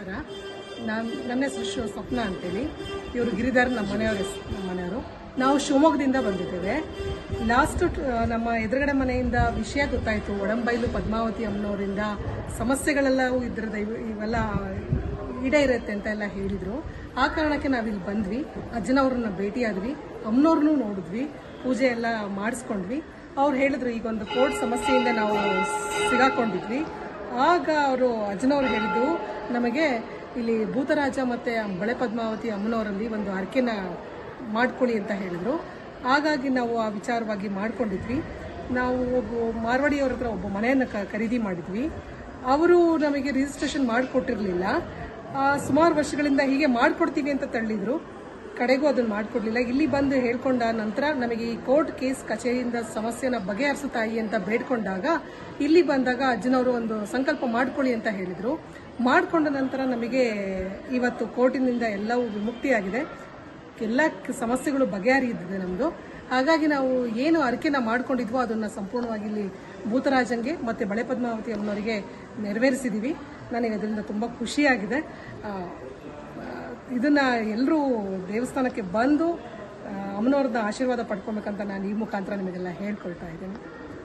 ನಮಸ್ಕಾರ ನಾನು ನನ್ನ ಹೆಸರು ಶಿವ ಸ್ವಪ್ನ ಅಂತೇಳಿ ಇವರು ಗಿರಿಧರ್ ನಮ್ಮ ಮನೆಯವ್ರ ಹೆಸ್- ನಮ್ಮ ಮನೆಯವರು ನಾವು ಶಿವಮೊಗ್ಗದಿಂದ ಬಂದಿದ್ದೇವೆ ಲಾಸ್ಟ್ ನಮ್ಮ ಎದುರುಗಡೆ ಮನೆಯಿಂದ ವಿಷಯ ಗೊತ್ತಾಯಿತು ಒಡಂಬೈಲು ಪದ್ಮಾವತಿ ಅಮ್ಮನವರಿಂದ ಸಮಸ್ಯೆಗಳೆಲ್ಲ ಇದ್ರದ ಇವ್- ಇವೆಲ್ಲ ಈಡೇರುತ್ತೆ ಅಂತ ಎಲ್ಲ ಹೇಳಿದ್ರು ಆ ಕಾರಣಕ್ಕೆ ನಾವಿಲ್ಲಿ ಬಂದ್ವಿ ಅಜ್ಜನವ್ರನ್ನ ಭೇಟಿಯಾದ್ವಿ ಅಮ್ಮನವ್ರನ್ನೂ ನೋಡಿದ್ವಿ ಪೂಜೆ ಎಲ್ಲ ಮಾಡಿಸ್ಕೊಂಡ್ವಿ ಅವ್ರು ಹೇಳಿದ್ರು ಈಗ ಒಂದು ಕೋರ್ಟ್ ಸಮಸ್ಯೆಯಿಂದ ನಾವು ಸಿಗಾಕೊಂಡಿದ್ವಿ ಆಗ ಅವರು ಅಜ್ಜನವ್ರು ಹೇಳಿದ್ದು ನಮಗೆ ಇಲ್ಲಿ ಭೂತರಾಜ ಮತ್ತು ಬಳೆ ಪದ್ಮಾವತಿ ಅಮ್ಮನವರಲ್ಲಿ ಒಂದು ಹರಕೆನ ಮಾಡ್ಕೊಳ್ಳಿ ಅಂತ ಹೇಳಿದರು ಹಾಗಾಗಿ ನಾವು ಆ ವಿಚಾರವಾಗಿ ಮಾಡ್ಕೊಂಡಿದ್ವಿ ನಾವು ಒಬ್ಬ ಮಾರ್ವಾಡಿಯವ್ರ ಹತ್ರ ಒಬ್ಬ ಮನೆಯನ್ನು ಕ ಖರೀದಿ ಮಾಡಿದ್ವಿ ಅವರು ನಮಗೆ ರಿಜಿಸ್ಟ್ರೇಷನ್ ಮಾಡಿಕೊಟ್ಟಿರಲಿಲ್ಲ ಸುಮಾರು ವರ್ಷಗಳಿಂದ ಹೀಗೆ ಮಾಡಿಕೊಡ್ತೀವಿ ಅಂತ ತಳ್ಳಿದ್ರು ಕಡೆಗೂ ಅದನ್ನು ಮಾಡಿಕೊಡ್ಲಿಲ್ಲ ಇಲ್ಲಿ ಬಂದು ಹೇಳ್ಕೊಂಡ ನಂತರ ನಮಗೆ ಈ ಕೋರ್ಟ್ ಕೇಸ್ ಕಚೇರಿಯಿಂದ ಸಮಸ್ಯೆನ ಬಗೆಹರಿಸು ತಾಯಿ ಅಂತ ಬೇಡ್ಕೊಂಡಾಗ ಇಲ್ಲಿ ಬಂದಾಗ ಅಜ್ಜನವರು ಒಂದು ಸಂಕಲ್ಪ ಮಾಡ್ಕೊಳ್ಳಿ ಅಂತ ಹೇಳಿದರು ಮಾಡಿಕೊಂಡ ನಂತರ ನಮಗೆ ಇವತ್ತು ಕೋರ್ಟಿನಿಂದ ಎಲ್ಲವೂ ವಿಮುಕ್ತಿಯಾಗಿದೆ ಎಲ್ಲ ಕ- ಸಮಸ್ಯೆಗಳು ಬಗೆಹರಿದಿದೆ ನಮ್ಮದು ಹಾಗಾಗಿ ನಾವು ಏನು ಅರಿಕೆನ ಮಾಡ್ಕೊಂಡಿದ್ವೋ ಅದನ್ನು ಸಂಪೂರ್ಣವಾಗಿ ಇಲ್ಲಿ ಭೂತರಾಜಂಗೆ ಮತ್ತು ಬಳೆ ಪದ್ಮಾವತಿ ಅಮ್ಮನವರಿಗೆ ನೆರವೇರಿಸಿದ್ದೀವಿ ನನಗೆ ಅದರಿಂದ ತುಂಬ ಖುಷಿಯಾಗಿದೆ ಆ, ಇದನ್ನ ಎಲ್ಲರೂ ದೇವಸ್ಥಾನಕ್ಕೆ ಬಂದು ಆ, ಅಮ್ಮನವ್ರದ್ದು ಆಶೀರ್ವಾದ ಪಡ್ಕೊಬೇಕಂತ ನಾನು ಈ ಮುಖಾಂತರ ನಿಮಗೆಲ್ಲ ಹೇಳ್ಕೊಳ್ತಾ ಇದ್ದೀನಿ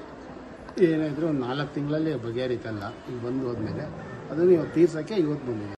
ಏನಾದರೂ ಒಂದು ನಾಲ್ಕು ತಿಂಗಳಲ್ಲಿ ಬಗೆಹರಿತಲ್ಲ ಈಗ ಬಂದು ಹೋದ್ಮೇಲೆ ಅದನ್ನು ಇವತ್ತು ತೀರ್ಸೋಕ್ಕೆ ಇವತ್ತು ಬಂದಿದೆ